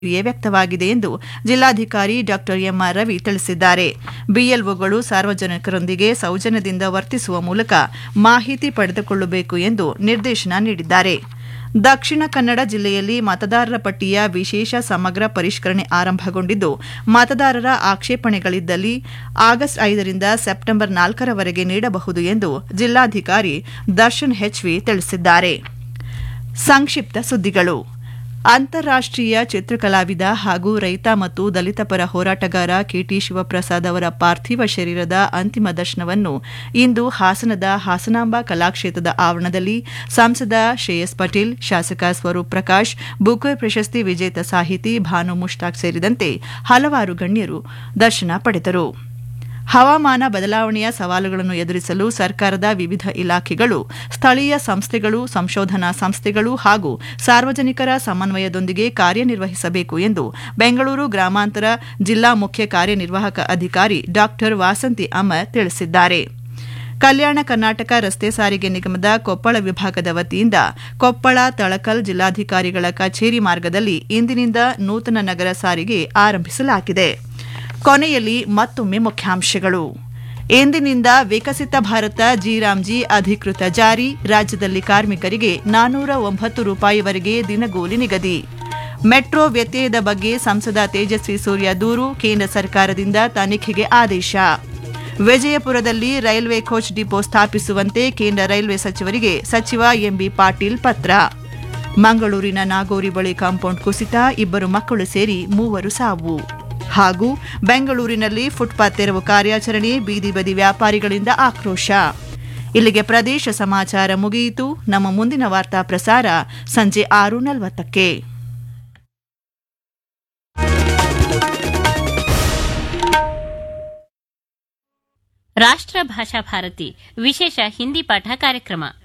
ವ್ಯಕ್ತವಾಗಿದೆ ಎಂದು ಜಿಲ್ಲಾಧಿಕಾರಿ ಡಾ ಎಂಆರ್ ರವಿ ತಿಳಿಸಿದ್ದಾರೆ ಬಿಎಲ್ಒಗಳು ಸಾರ್ವಜನಿಕರೊಂದಿಗೆ ಸೌಜನ್ಯದಿಂದ ವರ್ತಿಸುವ ಮೂಲಕ ಮಾಹಿತಿ ಪಡೆದುಕೊಳ್ಳಬೇಕು ಎಂದು ನಿರ್ದೇಶನ ನೀಡಿದ್ದಾರೆ ದಕ್ಷಿಣ ಕನ್ನಡ ಜಿಲ್ಲೆಯಲ್ಲಿ ಮತದಾರರ ಪಟ್ಟಿಯ ವಿಶೇಷ ಸಮಗ್ರ ಪರಿಷ್ಕರಣೆ ಆರಂಭಗೊಂಡಿದ್ದು ಮತದಾರರ ಆಕ್ಷೇಪಣೆಗಳಿದ್ದಲ್ಲಿ ಆಗಸ್ಟ್ ಐದರಿಂದ ಸೆಪ್ಟೆಂಬರ್ ನಾಲ್ಕರವರೆಗೆ ನೀಡಬಹುದು ಎಂದು ಜಿಲ್ಲಾಧಿಕಾರಿ ದರ್ಶನ್ ಹೆಚ್ವಿ ತಿಳಿಸಿದ್ದಾರೆ ಸಂಕ್ಷಿಪ್ತ ಸುದ್ದಿಗಳು ಅಂತಾರಾಷ್ಟೀಯ ಚಿತ್ರಕಲಾವಿದ ಹಾಗೂ ರೈತ ಮತ್ತು ದಲಿತ ಪರ ಹೋರಾಟಗಾರ ಕೆಟಿ ಶಿವಪ್ರಸಾದ್ ಅವರ ಪಾರ್ಥಿವ ಶರೀರದ ಅಂತಿಮ ದರ್ಶನವನ್ನು ಇಂದು ಹಾಸನದ ಹಾಸನಾಂಬ ಕಲಾಕ್ಷೇತ್ರದ ಆವರಣದಲ್ಲಿ ಸಂಸದ ಶ್ರೇಯಸ್ ಪಟೇಲ್ ಶಾಸಕ ಸ್ವರೂಪ್ ಪ್ರಕಾಶ್ ಬುಕರ್ ಪ್ರಶಸ್ತಿ ವಿಜೇತ ಸಾಹಿತಿ ಭಾನು ಮುಷ್ತಾಕ್ ಸೇರಿದಂತೆ ಹಲವಾರು ಗಣ್ಯರು ದರ್ಶನ ಪಡೆದರು ಹವಾಮಾನ ಬದಲಾವಣೆಯ ಸವಾಲುಗಳನ್ನು ಎದುರಿಸಲು ಸರ್ಕಾರದ ವಿವಿಧ ಇಲಾಖೆಗಳು ಸ್ಥಳೀಯ ಸಂಸ್ಥೆಗಳು ಸಂಶೋಧನಾ ಸಂಸ್ಥೆಗಳು ಹಾಗೂ ಸಾರ್ವಜನಿಕರ ಸಮನ್ವಯದೊಂದಿಗೆ ಕಾರ್ಯನಿರ್ವಹಿಸಬೇಕು ಎಂದು ಬೆಂಗಳೂರು ಗ್ರಾಮಾಂತರ ಜಿಲ್ಲಾ ಮುಖ್ಯ ಕಾರ್ಯನಿರ್ವಾಹಕ ಅಧಿಕಾರಿ ಡಾ ವಾಸಂತಿ ಅಮರ್ ತಿಳಿಸಿದ್ದಾರೆ ಕಲ್ಯಾಣ ಕರ್ನಾಟಕ ರಸ್ತೆ ಸಾರಿಗೆ ನಿಗಮದ ಕೊಪ್ಪಳ ವಿಭಾಗದ ವತಿಯಿಂದ ಕೊಪ್ಪಳ ತಳಕಲ್ ಜಿಲ್ಲಾಧಿಕಾರಿಗಳ ಕಚೇರಿ ಮಾರ್ಗದಲ್ಲಿ ಇಂದಿನಿಂದ ನೂತನ ನಗರ ಸಾರಿಗೆ ಆರಂಭಿಸಲಾಗಿದೆ ಕೊನೆಯಲ್ಲಿ ಮತ್ತೊಮ್ಮೆ ಮುಖ್ಯಾಂಶಗಳು ಇಂದಿನಿಂದ ವಿಕಸಿತ ಭಾರತ ಜಿರಾಮ್ಜಿ ಅಧಿಕೃತ ಜಾರಿ ರಾಜ್ಯದಲ್ಲಿ ಕಾರ್ಮಿಕರಿಗೆ ನಾನೂರ ಒಂಬತ್ತು ರೂಪಾಯಿವರೆಗೆ ದಿನಗೂಲಿ ನಿಗದಿ ಮೆಟ್ರೋ ವ್ಯತ್ಯಯದ ಬಗ್ಗೆ ಸಂಸದ ತೇಜಸ್ವಿ ಸೂರ್ಯ ದೂರು ಕೇಂದ್ರ ಸರ್ಕಾರದಿಂದ ತನಿಖೆಗೆ ಆದೇಶ ವಿಜಯಪುರದಲ್ಲಿ ರೈಲ್ವೆ ಕೋಚ್ ಡಿಪೋ ಸ್ಥಾಪಿಸುವಂತೆ ಕೇಂದ್ರ ರೈಲ್ವೆ ಸಚಿವರಿಗೆ ಸಚಿವ ಎಂಬಿ ಪಾಟೀಲ್ ಪತ್ರ ಮಂಗಳೂರಿನ ನಾಗೋರಿ ಬಳಿ ಕಾಂಪೌಂಡ್ ಕುಸಿತ ಇಬ್ಬರು ಮಕ್ಕಳು ಸೇರಿ ಮೂವರು ಸಾವು ಹಾಗೂ ಬೆಂಗಳೂರಿನಲ್ಲಿ ಫುಟ್ಪಾತ್ ತೆರವು ಕಾರ್ಯಾಚರಣೆ ಬೀದಿ ಬದಿ ವ್ಯಾಪಾರಿಗಳಿಂದ ಆಕ್ರೋಶ ಇಲ್ಲಿಗೆ ಪ್ರದೇಶ ಸಮಾಚಾರ ಮುಗಿಯಿತು ನಮ್ಮ ಮುಂದಿನ ವಾರ್ತಾ ಪ್ರಸಾರ ಸಂಜೆ ಆರು ನಲವತ್ತಕ್ಕೆ ರಾಷ್ಟ್ರ ಭಾಷಾ ಭಾರತಿ ವಿಶೇಷ ಹಿಂದಿ ಪಾಠ ಕಾರ್ಯಕ್ರಮ